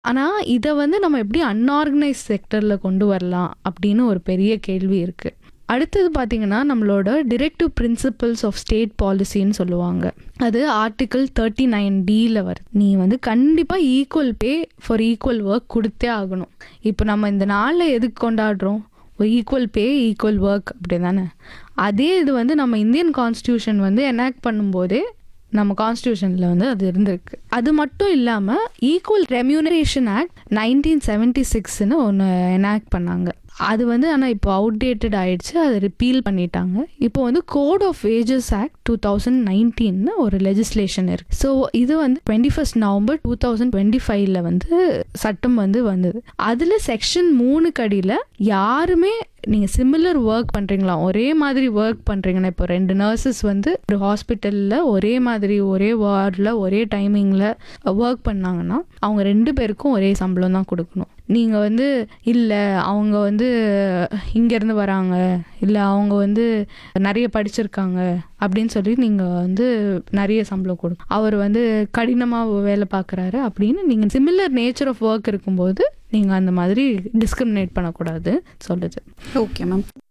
ஆனால் இதை வந்து நம்ம எப்படி அன்ஆர்கனைஸ் செக்டரில் கொண்டு வரலாம் அப்படின்னு ஒரு பெரிய கேள்வி இருக்குது அடுத்தது பார்த்தீங்கன்னா நம்மளோட டிரெக்டிவ் பிரின்சிபல்ஸ் ஆஃப் ஸ்டேட் பாலிசின்னு சொல்லுவாங்க அது ஆர்டிக்கிள் தேர்ட்டி நைன் டியில் வருது நீ வந்து கண்டிப்பாக equal pay for equal work கொடுத்தே ஆகணும் இப்போ நம்ம இந்த நாளில் எதுக்கு கொண்டாடுறோம் ஈக்குவல் பே ஈக்குவல் ஒர்க் அப்படி தானே அதே இது வந்து நம்ம இந்தியன் கான்ஸ்டியூஷன் வந்து எனாக்ட் பண்ணும்போதே நம்ம கான்ஸ்டியூஷனில் வந்து அது இருந்திருக்கு அது மட்டும் இல்லாமல் equal remuneration act nineteen seventy சிக்ஸ்னு ஒன்று எனாக்ட் பண்ணாங்க அது வந்து ஆனால் இப்போ அவுடேட்டட் ஆயிடுச்சு அதை ரிப்பீல் பண்ணிட்டாங்க இப்போ வந்து code of wages act two thousand நைன்டீன்னு ஒரு லெஜிஸ்லேஷன் இருக்கு ஸோ இது வந்து twenty first November two thousand twenty ஃபைவ்ல வந்து சட்டம் வந்து வந்தது அதில் செக்ஷன் மூணு கடியில் யாருமே நீங்கள் சிமிலர் ஒர்க் பண்ணுறீங்களா ஒரே மாதிரி ஒர்க் பண்ணுறீங்கன்னா இப்போ ரெண்டு நர்சஸ் வந்து ஒரு ஹாஸ்பிட்டலில் ஒரே மாதிரி ஒரே வார்டில் ஒரே டைமிங்கில் ஒர்க் பண்ணாங்கன்னா அவங்க ரெண்டு பேருக்கும் ஒரே சம்பளம் தான் கொடுக்கணும் நீங்கள் வந்து இல்லை அவங்க வந்து இங்கேருந்து வராங்க இல்லை அவங்க வந்து நிறைய படிச்சிருக்காங்க அப்படின்னு சொல்லி நீங்கள் வந்து நிறைய சம்பளம் கொடுக்கும் அவர் வந்து கடினமாக வேலை பார்க்குறாரு அப்படின்னு நீங்கள் சிமிலர் நேச்சர் ஆஃப் ஒர்க் இருக்கும்போது நீங்கள் அந்த மாதிரி டிஸ்கிரிமினேட் பண்ணக்கூடாது சொல்லுது ஓகே மேம்